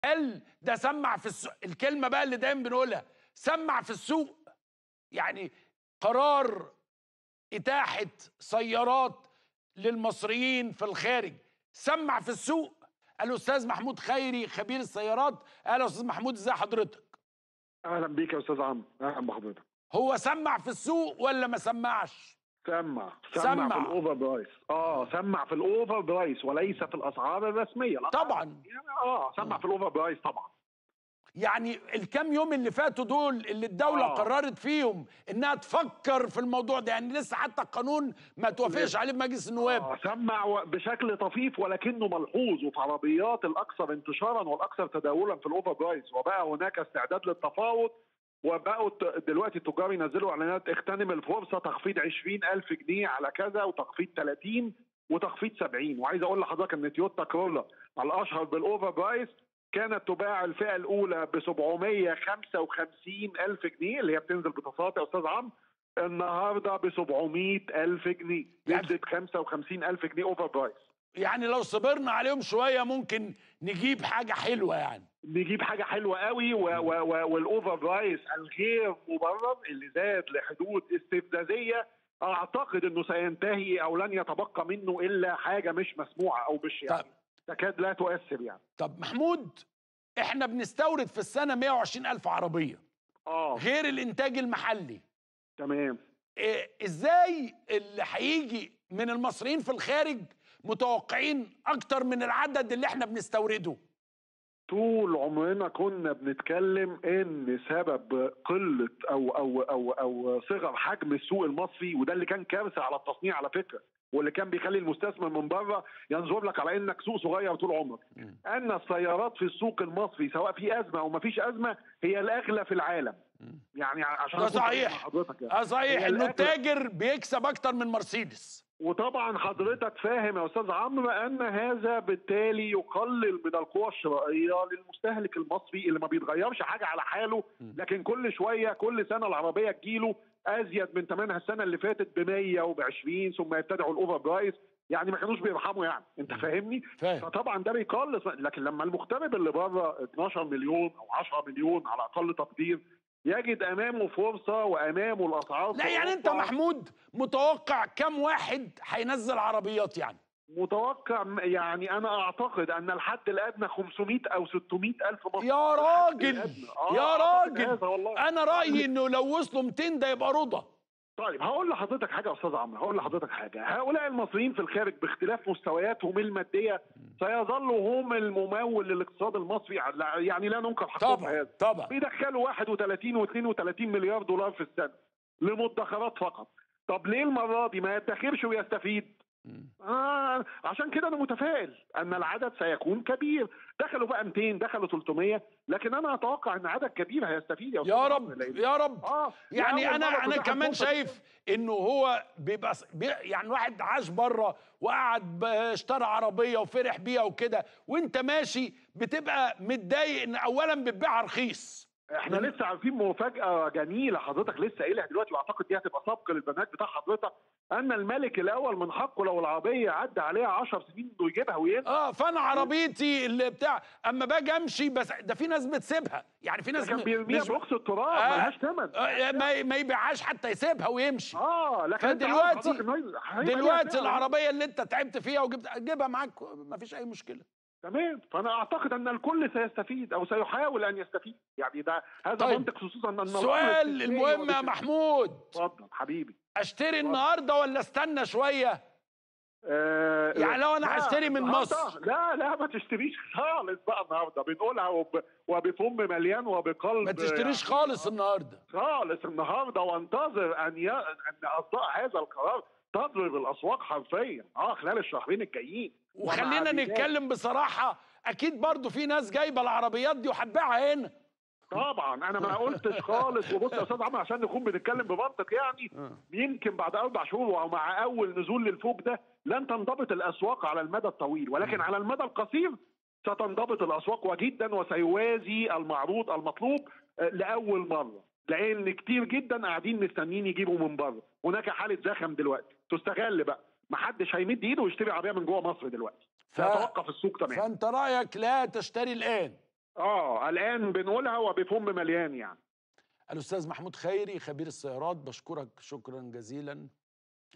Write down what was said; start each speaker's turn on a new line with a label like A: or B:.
A: هل ده سمع في السوق الكلمه بقى اللي دايما بنقولها سمع في السوق يعني قرار اتاحه سيارات للمصريين في الخارج سمع في السوق الاستاذ محمود خيري خبير السيارات قال يا استاذ محمود ازي حضرتك
B: اهلا بيك يا استاذ عمرو اهلا بحضرتك
A: هو سمع في السوق ولا ما سمعش
B: سمع سمع,
A: سمع.
B: في الاوفر برايس اه سمع في الاوفر برايس وليس في الاسعار الرسميه لا
A: طبعا
B: يعني اه سمع في الاوفر برايس طبعا
A: يعني الكام يوم اللي فاتوا دول اللي الدولة
B: آه.
A: قررت فيهم انها تفكر في الموضوع ده يعني لسه حتى القانون ما توافقش عليه في مجلس النواب
B: آه سمع و- بشكل طفيف ولكنه ملحوظ وفي عربيات الاكثر انتشارا والاكثر تداولا في الاوفر برايس وبقى هناك استعداد للتفاوض وبقوا الت- دلوقتي التجار ينزلوا اعلانات اغتنم الفرصه تخفيض 20000 جنيه على كذا وتخفيض 30 وتخفيض 70 وعايز اقول لحضرتك ان تويوتا كرولا الاشهر بالاوفر برايس كانت تباع الفئه الاولى ب 755 الف جنيه اللي هي بتنزل بتصاعد يا استاذ عمرو النهارده ب 700 الف جنيه
A: يعني-
B: نزلت 55 الف جنيه اوفر برايس
A: يعني لو صبرنا عليهم شوية ممكن نجيب حاجة حلوة يعني
B: نجيب حاجه حلوه قوي و و و والاوفر برايس الغير مبرر اللي زاد لحدود استفزازيه اعتقد انه سينتهي او لن يتبقى منه الا حاجه مش مسموعه او مش يعني تكاد لا تؤثر يعني
A: طب محمود احنا بنستورد في السنة 120 ألف عربية
B: اه
A: غير الإنتاج المحلي
B: تمام
A: إيه ازاي اللي هيجي من المصريين في الخارج متوقعين أكتر من العدد اللي احنا بنستورده
B: طول عمرنا كنا بنتكلم ان سبب قله او او او او صغر حجم السوق المصري وده اللي كان كارثه على التصنيع على فكره واللي كان بيخلي المستثمر من بره ينظر لك على انك سوق صغير طول عمرك ان السيارات في السوق المصري سواء في ازمه او ما فيش ازمه هي الاغلى في العالم يعني عشان
A: ده
B: أكون صريح
A: صحيح.
B: مع حضرتك يعني.
A: اه صحيح
B: هي
A: انه
B: الأغلى.
A: التاجر بيكسب اكتر من مرسيدس
B: وطبعا حضرتك فاهم يا استاذ عمرو ان هذا بالتالي يقلل من القوى الشرائيه للمستهلك المصري اللي ما بيتغيرش حاجه على حاله لكن كل شويه كل سنه العربيه تجيله ازيد من ثمنها السنه اللي فاتت ب 100 وب 20 ثم يبتدعوا الاوفر برايس يعني ما كانوش بيرحموا يعني انت فاهمني؟
A: فاهم
B: فطبعا ده بيقلص لكن لما المغترب اللي بره 12 مليون او 10 مليون على اقل تقدير يجد امامه فرصه وامامه الاسعار
A: لا
B: في
A: يعني انت
B: أوروبا.
A: محمود متوقع كم واحد هينزل عربيات يعني
B: متوقع م- يعني انا اعتقد ان الحد الادنى 500 او 600 الف مصري
A: يا راجل
B: الأدنى. آه،
A: يا
B: أعتقد
A: راجل
B: هذا والله.
A: انا رايي انه لو وصلوا 200 ده يبقى رضا
B: طيب هقول لحضرتك حاجه يا استاذ عمرو هقول لحضرتك حاجه هؤلاء المصريين في الخارج باختلاف مستوياتهم الماديه سيظلوا هم الممول للاقتصاد المصري لا- يعني لا ننكر حقهم
A: طبعا
B: هذا
A: طبعا
B: بيدخلوا 31 و32 مليار دولار في السنه لمدخرات فقط طب ليه المره دي ما يدخرش ويستفيد آه عشان كده انا متفائل ان العدد سيكون كبير دخلوا بقى 200 دخلوا 300 لكن انا اتوقع ان عدد كبير هيستفيد يا أستاذ
A: يا
B: عمرو،
A: رب
B: لأن-
A: يا رب
B: اه
A: يعني
B: لأول
A: انا
B: مرة
A: انا
B: تتاح
A: كمان
B: الفرصة
A: شايف انه هو بيبقى بي يعني واحد عاش بره وقعد ب- اشترى عربيه وفرح بيها وكده وانت ماشي بتبقى متضايق ان اولا بتبيعها رخيص
B: احنا لسه عارفين مفاجاه جميله حضرتك لسه قايلها دلوقتي واعتقد دي هتبقى سبق للبرنامج بتاع حضرتك ان الملك الاول من حقه لو العربيه عدى عليها 10 سنين انه يجيبها وينزل
A: اه فانا عربيتي اللي بتاع اما باجي امشي بس ده في ناس بتسيبها يعني في ناس
B: كان
A: م-
B: بيرميها
A: مش-
B: برخص التراب
A: آه.
B: ملهاش ثمن
A: آه، ما ما يبيعهاش حتى يسيبها ويمشي
B: اه لكن أنت عارف
A: فدلوقتي
B: حضرتك إنه هيبقى ليها
A: دلوقتي
B: سعر.
A: العربيه اللي انت تعبت فيها وجبت جيبها معاك ما فيش اي مشكله
B: تمام فانا اعتقد ان الكل سيستفيد او سيحاول ان يستفيد يعني ده هذا
A: طيب.
B: منطق خصوصا ان الأمر
A: السؤال
B: استثنائي
A: المهم يا
B: وبالتالي-
A: محمود
B: اتفضل حبيبي
A: اشتري النهارده ولا استنى شويه
B: آه
A: يعني لو أنا
B: لا،
A: هشتري من
B: النهاردة-
A: مصر.
B: لا لا ما تشتريش خالص بقى النهارده بنقولها وب... وبفم مليان وبقلب
A: ما تشتريش خالص النهارده
B: خالص النهارده وانتظر ان ي... ان اصداء هذا القرار تضرب الاسواق حرفيا اه خلال الشهرين الجايين
A: وخلينا
B: ومع بداية-
A: نتكلم بصراحه اكيد برضو في ناس جايبه العربيات دي وهتبيعها هنا
B: طبعا انا ما قلتش خالص وبص يا استاذ عمرو عشان نكون بنتكلم بمنطق يعني يمكن بعد اربع شهور ومع اول نزول للفوق ده لن تنضبط الاسواق على المدى الطويل ولكن على المدى القصير ستنضبط الاسواق وجدا وسيوازي المعروض المطلوب آه، لاول مره لان كتير جدا قاعدين مستنيين يجيبوا من بره هناك حاله زخم دلوقتي تستغل بقى محدش هيمد ايده ويشتري عربيه من جوه مصر دلوقتي
A: ف...
B: سيتوقف السوق تماما
A: فانت رايك لا تشتري الان
B: اه الان بنقولها وبفم مليان يعني
A: الاستاذ محمود خيري خبير السيارات بشكرك شكرا جزيلا